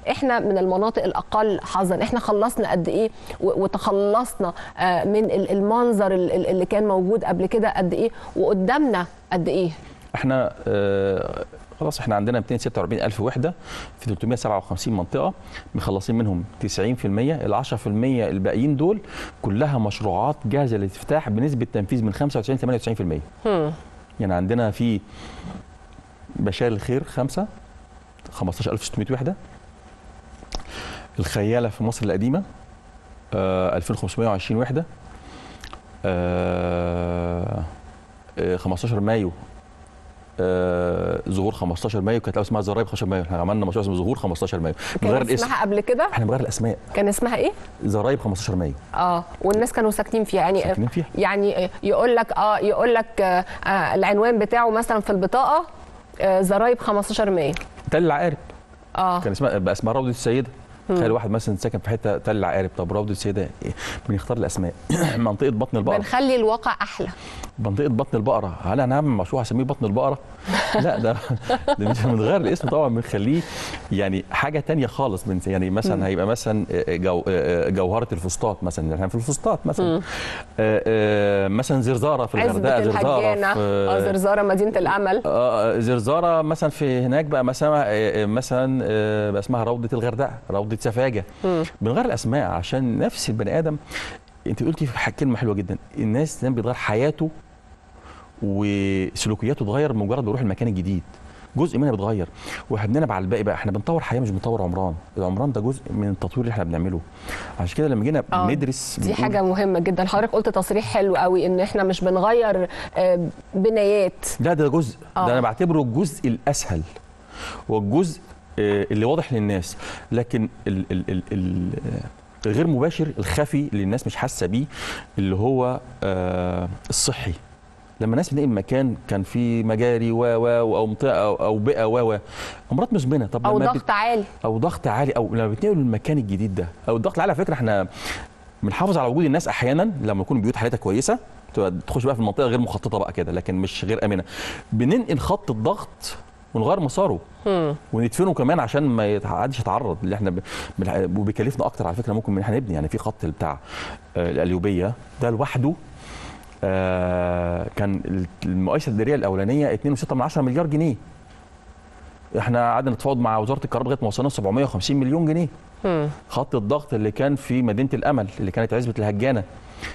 احنا من المناطق الاقل حظا احنا خلصنا قد ايه و- وتخلصنا آه، من ال- المنظر ال- ال- اللي كان موجود قبل كده قد ايه وقدامنا قد ايه احنا آه، خلاص احنا عندنا 246 الف وحده في 357 منطقه مخلصين منهم 90% ال 10% الباقيين دول كلها مشروعات جاهزه للافتتاح بنسبه تنفيذ من 95 ل 98% هم. يعني عندنا في بشار الخير خمسة 15600 وحدة الخيالة في مصر القديمة آه 2520 وحدة آه آه 15 مايو آه ظهور 15 مايو كانت الأول اسمها زرايب 15 مايو احنا عملنا مشروع اسمه ظهور 15 مايو بنغير كان الاسم اسمها قبل كده احنا بنغير الاسماء كان اسمها ايه زرايب 15 مايو اه والناس كانوا ساكنين فيها يعني ساكنين فيها يعني يقول لك اه يقول لك آه آه العنوان بتاعه مثلا في البطاقه آه زرايب 15 مايو تل العقارب اه كان اسمها بقى اسمها روضه السيده تخيل واحد مثلا ساكن في حته تل العقارب طب روضه السيده إيه؟ بنختار الاسماء منطقه بطن البقره بنخلي الواقع احلى منطقه بطن البقره هل انا هعمل مشروع هسميه بطن البقره لا ده ده مش بنغير الاسم طبعا بنخليه يعني حاجه تانية خالص من يعني مثلا هيبقى مثلا جو جوهره الفسطاط مثلا احنا في الفسطاط مثلا آه، آه، مثلا زرزاره في عزبة الغردقه زرزاره الهجانة اه في زرزارة مدينة الأمل آه، زرزاره مثلا في هناك بقى مثلا آه، مثلا آه، بقى اسمها روضه الغردقه روضه سفاجه بنغير الاسماء عشان نفس البني ادم انت قلتي ح- كلمه حلوه جدا الناس دايما بيتغير حياته وسلوكياته اتغير مجرد بيروح المكان الجديد جزء منها بيتغير واحنا بنلعب على الباقي بقى احنا بنطور حياه مش بنطور عمران العمران ده جزء من التطوير اللي احنا بنعمله عشان كده لما جينا آه، ندرس دي بنقول- حاجة مهمة جدا حضرتك قلت تصريح حلو قوي ان احنا مش بنغير آه، بنايات لا ده جزء آه. ده انا بعتبره الجزء الاسهل والجزء آه، اللي واضح للناس لكن ال ال ال ال آه، الغير مباشر الخفي اللي الناس مش حاسه بيه اللي هو آه، الصحي لما الناس بتنقل مكان كان فيه مجاري و و او منطقه او او بيئه و و امراض مزمنه طب او لما بت- ضغط عالي او ضغط عالي او لما بتنقلوا المكان الجديد ده او الضغط العالي على فكره احنا بنحافظ على وجود الناس احيانا لما يكون بيوت حالتها كويسه تبقى تخش بقى في المنطقه غير مخططه بقى كده لكن مش غير امنه بننقل خط الضغط ونغير مساره هم. وندفنه كمان عشان ما يتعدش يتعرض اللي احنا ب... بنح- وبيكلفنا اكتر على فكره ممكن من احنا نبني يعني في خط بتاع آه، القليوبيه ده لوحده آه، كان المقايسه الدائريه الاولانيه 2.6 مليار جنيه احنا قعدنا نتفاوض مع وزاره الكهرباء لغايه ما وصلنا 750 مليون جنيه هم. خط الضغط اللي كان في مدينه الامل اللي كانت عزبه الهجانه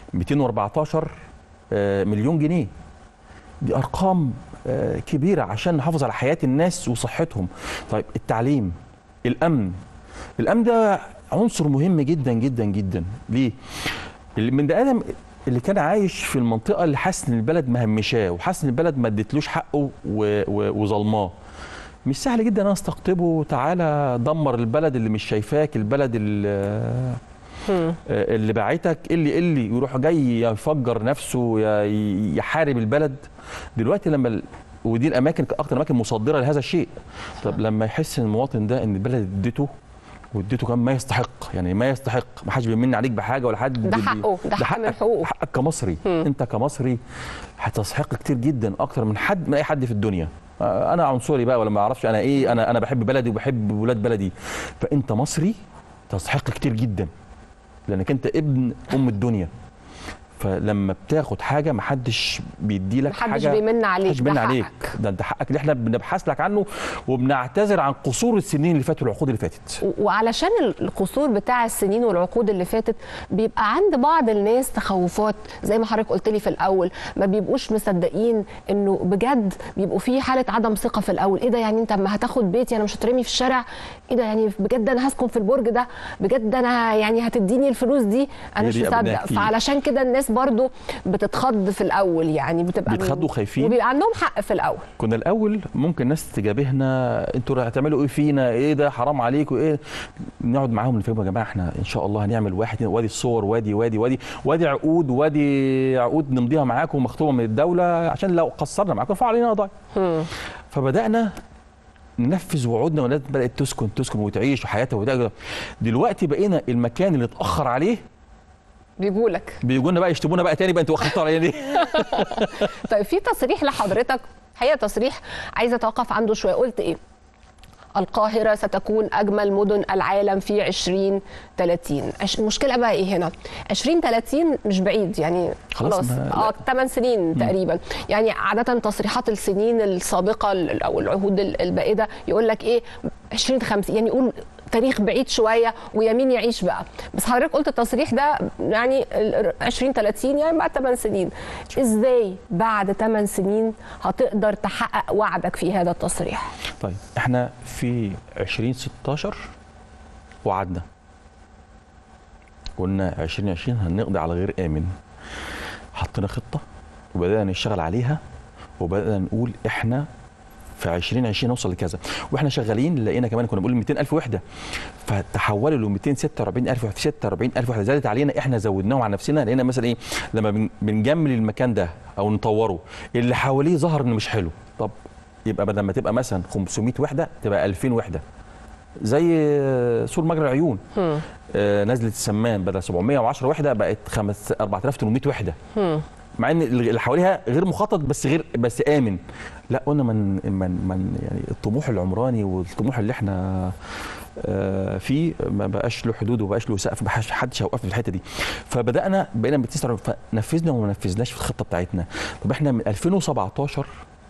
214 آه، مليون جنيه دي ارقام آه، كبيره عشان نحافظ على حياه الناس وصحتهم طيب التعليم الامن الامن ده عنصر مهم جدا جدا جدا ليه اللي من ده ادم اللي كان عايش في المنطقه اللي حاسس ان البلد مهمشاه وحاسس ان البلد ما ادتلوش حقه و- و- وظلماه مش سهل جدا انا استقطبه تعالى دمر البلد اللي مش شايفاك البلد اللي هم. اللي باعتك اللي اللي يروح جاي يفجر نفسه ي- يحارب البلد دلوقتي لما ال- ودي الاماكن اكتر اماكن مصدره لهذا الشيء طب لما يحس المواطن ده ان البلد اديته واديته كمان ما يستحق يعني ما يستحق ما حدش بيمن عليك بحاجه ولا حد ده بي- حقه ده حق من حقك حقوقه حقك كمصري مم. انت كمصري هتستحق كتير جدا اكتر من حد من اي حد في الدنيا آه، انا عنصري بقى ولا ما اعرفش انا ايه انا انا بحب بلدي وبحب ولاد بلدي فانت مصري تستحق كتير جدا لانك انت ابن ام الدنيا فلما بتاخد حاجه محدش بيدي لك محدش حاجه بيمن عليك محدش بيمن ده عليك حقك. ده انت حقك اللي احنا بنبحث لك عنه وبنعتذر عن قصور السنين اللي فاتوا والعقود اللي فاتت و- وعلشان القصور بتاع السنين والعقود اللي فاتت بيبقى عند بعض الناس تخوفات زي ما حضرتك قلت لي في الاول ما بيبقوش مصدقين انه بجد بيبقوا في حاله عدم ثقه في الاول ايه ده يعني انت اما هتاخد بيتي انا مش هترمي في الشارع ايه ده يعني بجد انا هسكن في البرج ده بجد انا يعني هتديني الفلوس دي انا هي مش دي قابلناها مصدق كتير. فعلشان كده الناس برضو بتتخض في الاول يعني بتبقى بيتخضوا خايفين. وبيبقى عندهم حق في الاول كنا الاول ممكن ناس تجابهنا انتوا هتعملوا ايه فينا ايه ده حرام عليكم ايه نقعد معاهم نفهمهم يا جماعه احنا ان شاء الله هنعمل واحد اتنين، وادي الصور وادي وادي وادي وادي عقود وادي عقود نمضيها معاكم مختومه من الدوله عشان لو قصرنا معاكم ارفعوا علينا قضايا هم. فبدانا ننفذ وعودنا والناس بدات تسكن تسكن وتعيش وحياتها وده دلوقتي بقينا المكان اللي اتاخر عليه بيجوا لك بيجوا لنا بقى يشتمونا بقى تاني بقى انتوا اخرتوا علينا ليه طيب في تصريح لحضرتك حقيقه تصريح عايزه اتوقف عنده شويه قلت ايه القاهره ستكون اجمل مدن العالم في 2030 عش- المشكله بقى ايه هنا 2030 مش بعيد يعني خلاص خلاص ما- اه 8 سنين تقريبا يعني عاده تصريحات السنين السابقه ال- او العهود ال- البائده يقول لك ايه 2050 يعني يقول تاريخ بعيد شويه ويمين يعيش بقى بس حضرتك قلت التصريح ده يعني ال- 2030 يعني بعد 8 سنين ازاي بعد 8 سنين هتقدر تحقق وعدك في هذا التصريح طيب احنا في 2016 وعدنا قلنا 2020 هنقضي على غير امن حطينا خطه وبدانا نشتغل عليها وبدانا نقول احنا في 2020 نوصل لكذا واحنا شغالين لقينا كمان كنا بنقول 200000 وحده فتحولوا ل 246000 وحده 46000 وحده زادت علينا احنا زودناهم على نفسنا لقينا مثلا ايه لما بن- بنجمل المكان ده او نطوره اللي حواليه ظهر انه مش حلو طب يبقى بدل ما تبقى مثلا 500 وحده تبقى 2000 وحده زي آه، سور مجرى العيون آه، نزله السمان بدل 710 وحده بقت 5 4800 وحده مع ان اللي حواليها غير مخطط بس غير بس امن لا قلنا من من من يعني الطموح العمراني والطموح اللي احنا آه، فيه ما بقاش له حدود وما بقاش له سقف ما بقاش حدش هيوقف في الحته دي فبدانا بقينا بنستوعب فنفذنا وما نفذناش في الخطه بتاعتنا طب احنا من 2017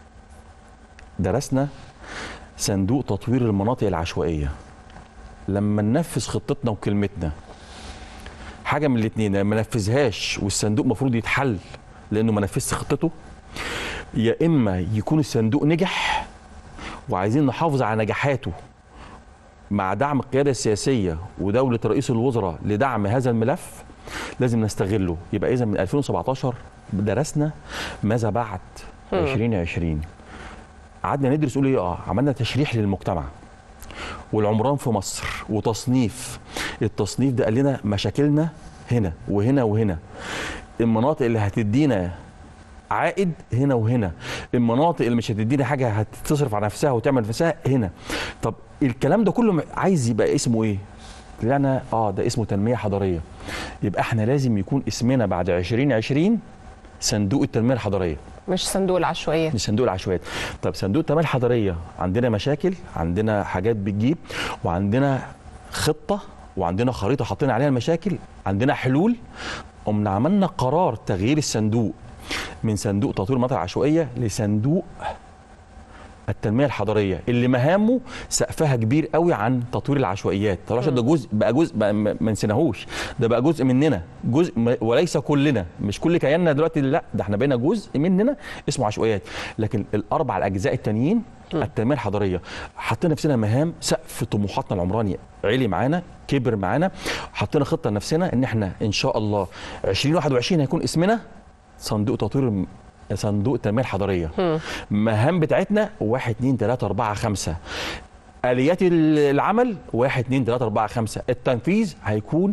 درسنا صندوق تطوير المناطق العشوائيه لما ننفذ خطتنا وكلمتنا حاجه من الاثنين ما نفذهاش والصندوق المفروض يتحل لانه ما نفذش خطته يا اما يكون الصندوق نجح وعايزين نحافظ على نجاحاته مع دعم القياده السياسيه ودوله رئيس الوزراء لدعم هذا الملف لازم نستغله يبقى اذا من 2017 درسنا ماذا بعد 2020 قعدنا ندرس نقول ايه اه عملنا تشريح للمجتمع والعمران في مصر وتصنيف التصنيف ده قال لنا مشاكلنا هنا وهنا وهنا المناطق اللي هتدينا عائد هنا وهنا المناطق اللي مش هتدينا حاجه هتصرف على نفسها وتعمل نفسها هنا طب الكلام ده كله عايز يبقى اسمه ايه طلعنا اه ده اسمه تنميه حضريه يبقى احنا لازم يكون اسمنا بعد 2020 صندوق التنميه الحضريه مش صندوق العشوائيات مش صندوق العشوائيات طب صندوق التنميه الحضريه عندنا مشاكل عندنا حاجات بتجيب وعندنا خطه وعندنا خريطه حاطين عليها المشاكل عندنا حلول قمنا عملنا قرار تغيير الصندوق من صندوق تطوير المناطق العشوائيه لصندوق التنميه الحضريه اللي مهامه سقفها كبير قوي عن تطوير العشوائيات طبعا عشان ده جزء بقى جزء بقى ما ما نسيناهوش ده بقى جزء مننا جزء م- وليس كلنا مش كل كياننا دلوقتي لا ده احنا بقينا جزء مننا اسمه عشوائيات لكن الاربع الاجزاء التانيين التنميه الحضريه حطينا نفسنا مهام سقف طموحاتنا العمراني عالي معانا كبر معانا حطينا خطه لنفسنا ان احنا ان شاء الله 2021 هيكون اسمنا صندوق تطوير صندوق التنميه الحضريه مهام بتاعتنا 1 2 3 4 5 اليات العمل 1 2 3 4 5 التنفيذ هيكون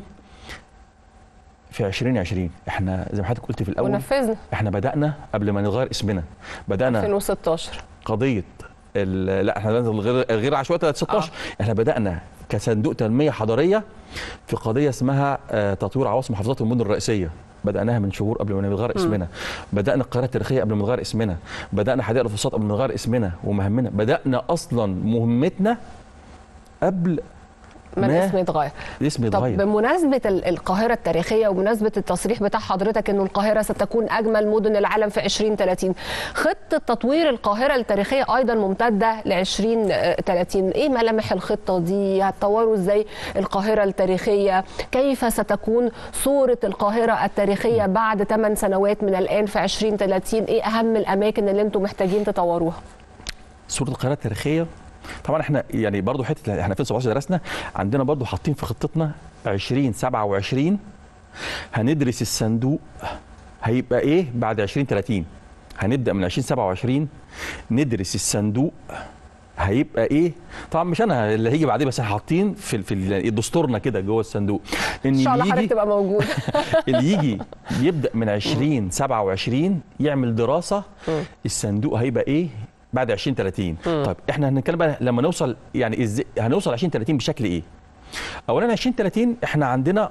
في 2020 احنا زي ما حضرتك قلت في الاول ونفذنا احنا بدانا قبل ما نغير اسمنا بدانا 2016 قضيه ال- لا احنا بدأنا الغير غير عشوائيه 16 آه. احنا بدانا كصندوق تنميه حضريه في قضيه اسمها آه، تطوير عواصم محافظات المدن الرئيسيه بدأناها من شهور قبل ما نغير اسمنا بدأنا القاهرة التاريخية قبل ما نغير اسمنا بدأنا حدائق الفسطاط قبل ما نغير اسمنا ومهمنا بدأنا أصلا مهمتنا قبل ما ما الاسم يتغير الاسم طب يتغير بمناسبة ال- القاهرة التاريخية وبمناسبة التصريح بتاع حضرتك انه القاهرة ستكون اجمل مدن العالم في 2030 خطة تطوير القاهرة التاريخية ايضا ممتدة ل 2030 ايه ملامح الخطة دي هتطوروا ازاي القاهرة التاريخية كيف ستكون صورة القاهرة التاريخية بعد 8 سنوات من الان في 2030 ايه اهم الاماكن اللي انتم محتاجين تطوروها صورة القاهرة التاريخية طبعا احنا يعني برضو حته احنا 2017 درسنا عندنا برضو حاطين في خطتنا 2027 هندرس الصندوق هيبقى ايه بعد 2030 هنبدا من 2027 ندرس الصندوق هيبقى ايه طبعا مش انا اللي هيجي بعديه بس احنا حاطين في في دستورنا كده جوه الصندوق ان شاء الله اللي حضرتك يجي تبقى موجود اللي يجي يبدا من 2027 يعمل دراسه الصندوق هيبقى ايه بعد 2030 طيب احنا هنتكلم بقى لما نوصل يعني ازاي هنوصل 2030 بشكل ايه اولا 2030 احنا عندنا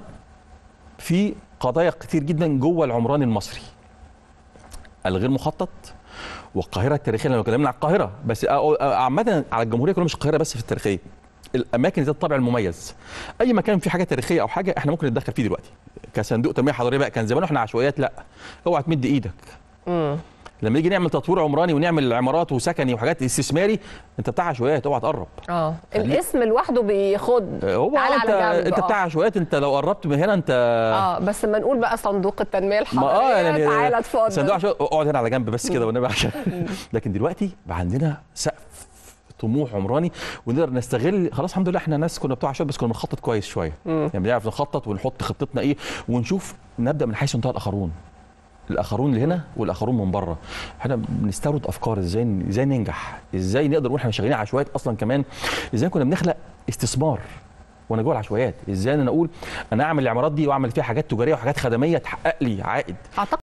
في قضايا كتير جدا جوه العمران المصري الغير مخطط والقاهره التاريخيه لو اتكلمنا على القاهره بس أ- أ- عامه على الجمهوريه كلها مش القاهره بس في التاريخيه الاماكن ذات الطابع المميز اي مكان فيه حاجه تاريخيه او حاجه احنا ممكن نتدخل فيه دلوقتي كصندوق تنميه حضاريه بقى كان زمان احنا عشوائيات لا اوعى تمد ايدك مم. لما نيجي نعمل تطوير عمراني ونعمل عمارات وسكني وحاجات استثماري انت بتاع عشوائيات اوعى تقرب اه خليك- الاسم لوحده بيخض هو تعالى انت على جنب، انت آه. بتاع عشوائيات انت لو قربت من هنا انت اه بس ما نقول بقى صندوق التنميه ما اه الحضريه يعني تعالى اتفضل صندوق عشوائي اقعد هنا على جنب بس كده والنبي عشان لكن دلوقتي بقى عندنا سقف طموح عمراني ونقدر نستغل خلاص الحمد لله احنا ناس كنا بتوع عشوائي بس كنا بنخطط كويس شويه يعني بنعرف نخطط ونحط خطتنا ايه ونشوف نبدا من حيث انتهى الاخرون الاخرون اللي هنا والاخرون من بره احنا بنستورد افكار ازاي ازاي ننجح ازاي نقدر نقول احنا شغالين عشوائيات اصلا كمان ازاي كنا بنخلق استثمار وانا جوه العشوائيات ازاي انا اقول انا اعمل العمارات دي واعمل فيها حاجات تجاريه وحاجات خدميه تحقق لي عائد اعتقد